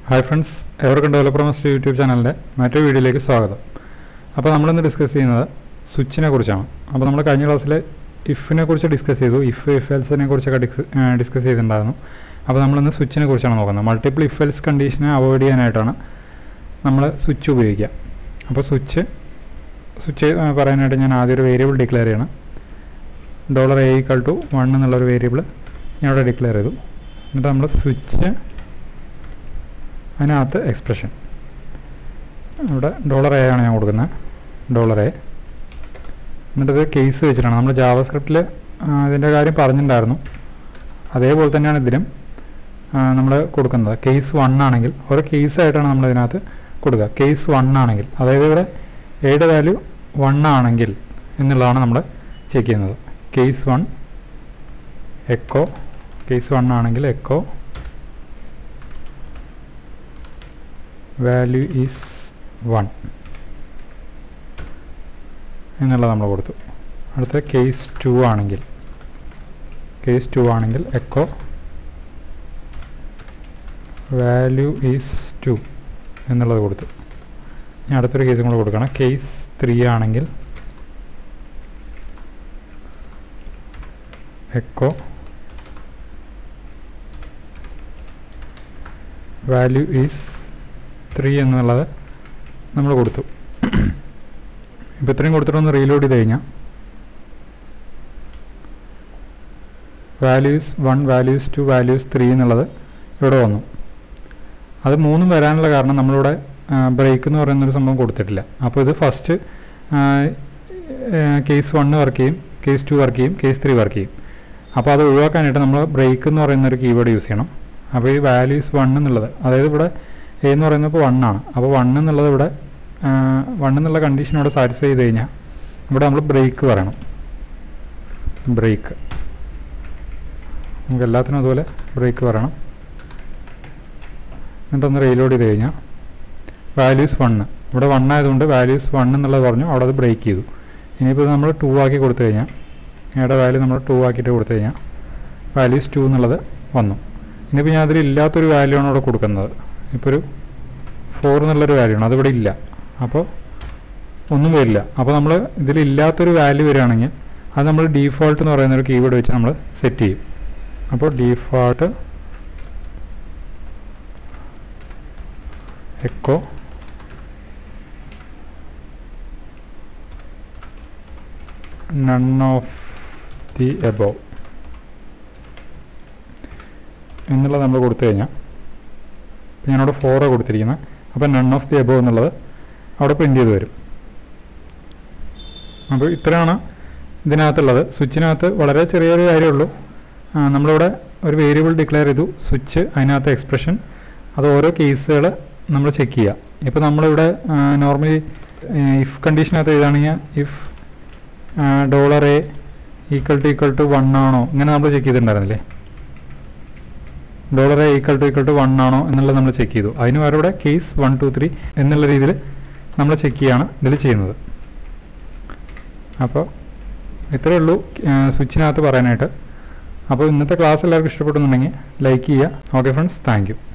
hi friends എവർക്കും developer master YouTube ചാനലിൻ്റെ മറ്റൊരു വീഡിയോയിലേക്ക് സ്വാഗതം അപ്പോൾ നമ്മളിന്ന് ഡിസ്കസ് ചെയ്യുന്നത് സ്വിച്ചിനെ കുറിച്ചാണ് അപ്പോൾ നമ്മൾ കഴിഞ്ഞ ക്ലാസ്സിൽ ഇഫിനെ കുറിച്ച് ഡിസ്കസ് ചെയ്തു ഇഫ് ഇഫ് എൽസിനെ കുറിച്ചൊക്കെ ഡിസ്കസ് ചെയ്തിട്ടുണ്ടായിരുന്നു അപ്പോൾ നമ്മളിന്ന് സ്വിച്ചിനെ കുറിച്ചാണ് നോക്കുന്നത് മൾട്ടിപ്പിൾ ഇഫ് എൽസ് കണ്ടീഷനെ അവോയ്ഡ് ചെയ്യാനായിട്ടാണ് നമ്മൾ സ്വിച്ച് ഉപയോഗിക്കുക അപ്പോൾ സ്വിച്ച് സ്വിച്ച് പറയാനായിട്ട് ഞാൻ ആദ്യം ഒരു വേരിയബിൾ ഡിക്ലെയർ ചെയ്യണം dollar A equal to one എന്നുള്ളൊരു വേരിയബിൾ ഞാൻ ഇവിടെ ഡിക്ലെയർ ചെയ്തു എന്നിട്ട് നമ്മൾ സ്വിച്ച് അതിനകത്ത് എക്സ്പ്രഷൻ ഇവിടെ ഡോളർ എ ആണ് ഞാൻ കൊടുക്കുന്നത് ഡോളർ എ എന്നിട്ടത് കേസ് വെച്ചിട്ടാണ് നമ്മൾ ജാവസ്ക്രിപ്റ്റിൽ ഇതിൻ്റെ കാര്യം പറഞ്ഞിട്ടുണ്ടായിരുന്നു അതേപോലെ തന്നെയാണ് ഇതിലും നമ്മൾ കൊടുക്കുന്നത് കേസ് വൺ ആണെങ്കിൽ ഓരോ കേസ് ആയിട്ടാണ് നമ്മൾ ഇതിനകത്ത് കൊടുക്കുക കേസ് വൺ ആണെങ്കിൽ അതായത് ഇവിടെ എയുടെ വാല്യൂ വൺ ആണെങ്കിൽ എന്നുള്ളതാണ് നമ്മൾ ചെക്ക് ചെയ്യുന്നത് case one echo case one ആണെങ്കിൽ എക്കോ വാല്യൂ ഈസ് വൺ എന്നുള്ളത് നമ്മൾ കൊടുത്തു അടുത്ത കേസ് ടു ആണെങ്കിൽ കേസ് ടു ആണെങ്കിൽ എക്കോ വാല്യൂ ഈസ് ടു എന്നുള്ളത് കൊടുത്തു ഞാൻ അടുത്തൊരു കേസും കൂടെ കൊടുക്കണം കേസ് ത്രീ ആണെങ്കിൽ എക്കോ വാല്യൂ ഈസ് ത്രീ എന്നുള്ളത് നമ്മൾ കൊടുത്തു ഇപ്പോൾ ഇത്രയും കൊടുത്തിട്ടൊന്ന് റീലോഡ് ചെയ്ത് കഴിഞ്ഞാൽ values one values two values three എന്നുള്ളത് ഇവിടെ വന്നു അത് മൂന്നും വരാനുള്ള കാരണം നമ്മളിവിടെ ബ്രേക്ക് എന്ന് പറയുന്നൊരു സംഭവം കൊടുത്തിട്ടില്ല അപ്പോൾ ഇത് ഫസ്റ്റ് കേസ് വണ്ണ് വർക്ക് ചെയ്യും കേസ് ടു വർക്ക് ചെയ്യും കേസ് ത്രീ വർക്ക് ചെയ്യും അപ്പോൾ അത് ഒഴിവാക്കാനായിട്ട് നമ്മൾ ബ്രേക്ക് എന്ന് പറയുന്ന ഒരു കീവേഡ് യൂസ് ചെയ്യണം അപ്പോൾ ഈ വാല്യൂസ് വൺ എന്നുള്ളത് അതായത് ഇവിടെ എ എന്ന് പറയുന്നത് ഇപ്പോൾ വൺ ആണ് അപ്പോൾ വൺ എന്നുള്ളത് ഇവിടെ വൺ എന്നുള്ള കണ്ടീഷൻ ഇവിടെ സാറ്റിസ്ഫൈ ചെയ്ത് കഴിഞ്ഞാൽ ഇവിടെ നമ്മൾ ബ്രേക്ക് പറയണം ബ്രേക്ക് നമുക്ക് എല്ലാത്തിനും അതുപോലെ ബ്രേക്ക് പറയണം എന്നിട്ടൊന്ന് റീലോഡ് ചെയ്ത് കഴിഞ്ഞാൽ വാല്യൂസ് വണ്ണ് ഇവിടെ വൺ ആയതുകൊണ്ട് വാല്യൂസ് വൺ എന്നുള്ളത് പറഞ്ഞു അവിടെ അത് ബ്രേക്ക് ചെയ്തു ഇനിയിപ്പോൾ നമ്മൾ ടു ആക്കി കൊടുത്തു കഴിഞ്ഞാൽ എയുടെ വാല്യൂ നമ്മൾ ടു ആക്കിയിട്ട് കൊടുത്തു കഴിഞ്ഞാൽ വാല്യൂസ് ടു എന്നുള്ളത് വന്നു ഇനിയിപ്പോൾ ഞാൻ അതിൽ ഇല്ലാത്തൊരു വാല്യൂ ആണ് ഇവിടെ കൊടുക്കുന്നത് ഇപ്പോൾ ഒരു ഫോർ എന്നുള്ളൊരു വാല്യൂ ആണ് അതിവിടെ ഇല്ല അപ്പോൾ ഒന്നും വരില്ല അപ്പോൾ നമ്മൾ ഇതിൽ ഇല്ലാത്തൊരു വാല്യൂ വരികയാണെങ്കിൽ അത് നമ്മൾ ഡീഫോൾട്ട് എന്ന് പറയുന്ന ഒരു കീവേഡ് വെച്ച് നമ്മൾ സെറ്റ് ചെയ്യും അപ്പോൾ default echo none of the above എന്നുള്ളത് നമ്മൾ കൊടുത്തു കഴിഞ്ഞാൽ ഞാനവിടെ ഫോറ് കൊടുത്തിരിക്കുന്നത് അപ്പോൾ നൺ ഓഫ് ദി എബോവ് എന്നുള്ളത് അവിടെ പ്രിൻ്റ് ചെയ്ത് വരും അപ്പോൾ ഇത്രയാണ് ഇതിനകത്തുള്ളത് സ്വിച്ചിനകത്ത് വളരെ ചെറിയൊരു കാര്യമുള്ളൂ നമ്മളിവിടെ ഒരു വേരിയബിൾ ഡിക്ലെയർ ചെയ്തു സ്വിച്ച് അതിനകത്ത് എക്സ്പ്രഷൻ അത് ഓരോ കേസുകൾ നമ്മൾ ചെക്ക് ചെയ്യുക ഇപ്പോൾ നമ്മളിവിടെ നോർമലി ഇഫ് കണ്ടീഷനകത്ത് എഴുതുകയാണെങ്കിൽ if dollar A equal to equal to one ആണോ ഇങ്ങനെ നമ്മൾ ചെക്ക് ചെയ്തിട്ടുണ്ടായിരുന്നില്ലേ dollar A equal to equal to one ആണോ എന്നുള്ളത് നമ്മൾ ചെക്ക് ചെയ്തു അതിന് പകരം ഇവിടെ കേസ് വൺ ടു ത്രീ എന്നുള്ള രീതിയിൽ നമ്മൾ ചെക്ക് ചെയ്യാണ് ഇതിൽ ചെയ്യുന്നത് അപ്പോൾ ഇത്രയേ ഉള്ളൂ സ്വിച്ചിനകത്ത് പറയാനായിട്ട് അപ്പോൾ ഇന്നത്തെ ക്ലാസ് എല്ലാവർക്കും ഇഷ്ടപ്പെടുന്നുണ്ടെങ്കിൽ ലൈക്ക് ചെയ്യുക ഓക്കെ ഫ്രണ്ട്സ് താങ്ക്